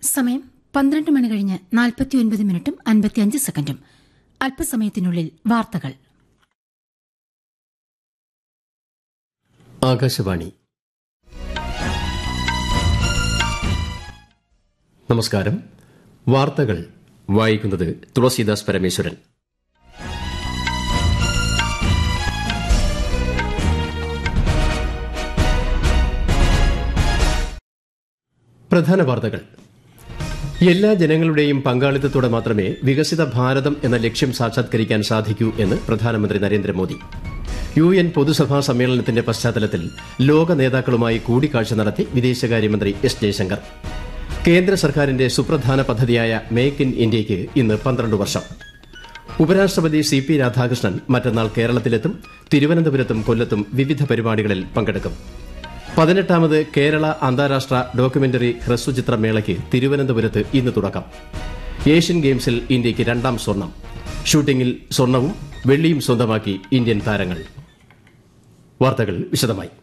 സമയം പന്ത്രണ്ട് മണി കഴിഞ്ഞ് നാൽപ്പത്തിയൊൻപത് മിനിറ്റും അൻപത്തിയഞ്ച് സെക്കൻഡും അല്പസമയത്തിനുള്ളിൽ വാർത്തകൾ ആകാശവാണി നമസ്കാരം വാർത്തകൾ വായിക്കുന്നത് തുളസീദാസ് പരമേശ്വരൻ പ്രധാന വാർത്തകൾ എല്ലാ ജനങ്ങളുടെയും പങ്കാളിത്തത്തോടെ മാത്രമേ വികസിത ഭാരതം എന്ന ലക്ഷ്യം സാക്ഷാത്കരിക്കാൻ സാധിക്കൂ എന്ന് പ്രധാനമന്ത്രി നരേന്ദ്രമോദി യു എൻ പൊതുസഭാ സമ്മേളനത്തിന്റെ പശ്ചാത്തലത്തിൽ ലോക നേതാക്കളുമായി കൂടിക്കാഴ്ച നടത്തി വിദേശകാര്യമന്ത്രി എസ് ജയശങ്കർ കേന്ദ്ര സർക്കാരിന്റെ സുപ്രധാന പദ്ധതിയായ മേക്ക് ഇൻ ഇന്ത്യയ്ക്ക് ഇന്ന് പന്ത്രണ്ട് വർഷം ഉപരാഷ്ട്രപതി സി പി രാധാകൃഷ്ണൻ മറ്റന്നാൾ കേരളത്തിലെത്തും തിരുവനന്തപുരത്തും കൊല്ലത്തും വിവിധ പരിപാടികളിൽ പങ്കെടുക്കും പതിനെട്ടാമത് കേരള അന്താരാഷ്ട്ര ഡോക്യുമെന്ററി ഹ്രസ്വചിത്ര മേളയ്ക്ക് തിരുവനന്തപുരത്ത് ഇന്ന് തുടക്കം ഏഷ്യൻ ഗെയിംസിൽ ഇന്ത്യയ്ക്ക് രണ്ടാം സ്വർണം ഷൂട്ടിംഗിൽ സ്വർണവും വെള്ളിയും സ്വന്തമാക്കി ഇന്ത്യൻ താരങ്ങൾ വാർത്തകൾ വിശദമായി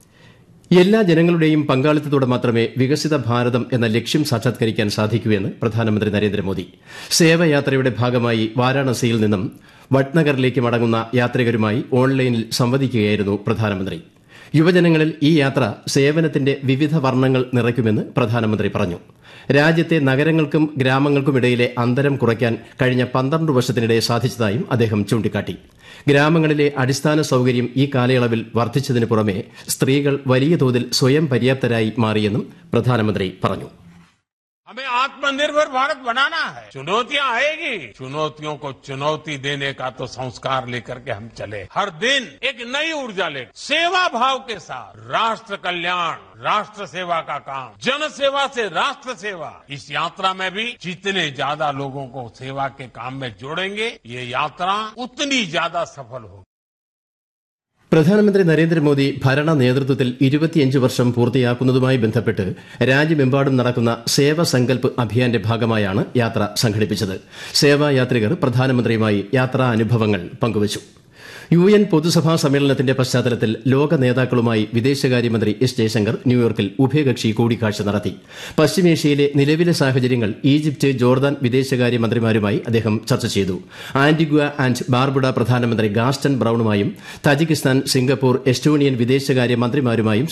എല്ലാ ജനങ്ങളുടെയും പങ്കാളിത്തത്തോടെ മാത്രമേ വികസിത ഭാരതം എന്ന ലക്ഷ്യം സാക്ഷാത്കരിക്കാൻ സാധിക്കൂ എന്ന് പ്രധാനമന്ത്രി നരേന്ദ്രമോദി സേവയാത്രയുടെ ഭാഗമായി വാരാണസിയിൽ നിന്നും വഡ്നഗറിലേക്ക് മടങ്ങുന്ന യാത്രികരുമായി ഓൺലൈനിൽ സംവദിക്കുകയായിരുന്നു പ്രധാനമന്ത്രി യുവജനങ്ങളിൽ ഈ യാത്ര സേവനത്തിന്റെ വിവിധ വർണ്ണങ്ങൾ നിറയ്ക്കുമെന്ന് പ്രധാനമന്ത്രി പറഞ്ഞു രാജ്യത്തെ നഗരങ്ങൾക്കും ഗ്രാമങ്ങൾക്കുമിടയിലെ അന്തരം കുറയ്ക്കാൻ കഴിഞ്ഞ പന്ത്രണ്ട് വർഷത്തിനിടെ സാധിച്ചതായും അദ്ദേഹം ചൂണ്ടിക്കാട്ടി ഗ്രാമങ്ങളിലെ അടിസ്ഥാന സൌകര്യം ഈ കാലയളവിൽ വർദ്ധിച്ചതിനു പുറമെ സ്ത്രീകൾ വലിയ തോതിൽ സ്വയം പര്യാപ്തരായി മാറിയെന്നും പ്രധാനമന്ത്രി പറഞ്ഞു हमें आत्मनिर्भर भारत बनाना है चुनौतियां आएगी चुनौतियों को चुनौती देने का तो संस्कार लेकर के हम चले हर दिन एक नई ऊर्जा ले सेवा भाव के साथ राष्ट्र कल्याण राष्ट्र सेवा का काम जन सेवा से राष्ट्र सेवा इस यात्रा में भी जितने ज्यादा लोगों को सेवा के काम में जोड़ेंगे ये यात्रा उतनी ज्यादा सफल होगी പ്രധാനമന്ത്രി നരേന്ദ്രമോദി ഭരണ നേതൃത്വത്തിൽ ഇരുപത്തിയഞ്ച് വർഷം പൂർത്തിയാക്കുന്നതുമായി ബന്ധപ്പെട്ട് രാജ്യമെമ്പാടും നടക്കുന്ന സേവ സങ്കൽപ് അഭിയാന്റെ ഭാഗമായാണ് യാത്ര സംഘടിപ്പിച്ചത് സേവായാത്രികർ പ്രധാനമന്ത്രിയുമായി യാത്രാ അനുഭവങ്ങൾ പങ്കുവച്ചു യു എൻ പൊതുസഭാ സമ്മേളനത്തിന്റെ പശ്ചാത്തലത്തിൽ ലോക നേതാക്കളുമായി വിദേശകാര്യമന്ത്രി എസ് ജയശങ്കർ ന്യൂയോർക്കിൽ ഉഭയകക്ഷി കൂടിക്കാഴ്ച നടത്തി പശ്ചിമേഷ്യയിലെ നിലവിലെ സാഹചര്യങ്ങൾ ഈജിപ്ത് ജോർദാൻ വിദേശകാര്യമന്ത്രിമാരുമായി അദ്ദേഹം ചർച്ച ചെയ്തു ആന്റിഗ്വ ആൻഡ് ബാർബുഡ പ്രധാനമന്ത്രി ഗാസ്റ്റൺ ബ്രൌണുമായും തജിക്കിസ്ഥാൻ സിംഗപ്പൂർ എസ്റ്റോണിയൻ വിദേശകാര്യ മന്ത്രിമാരുമായും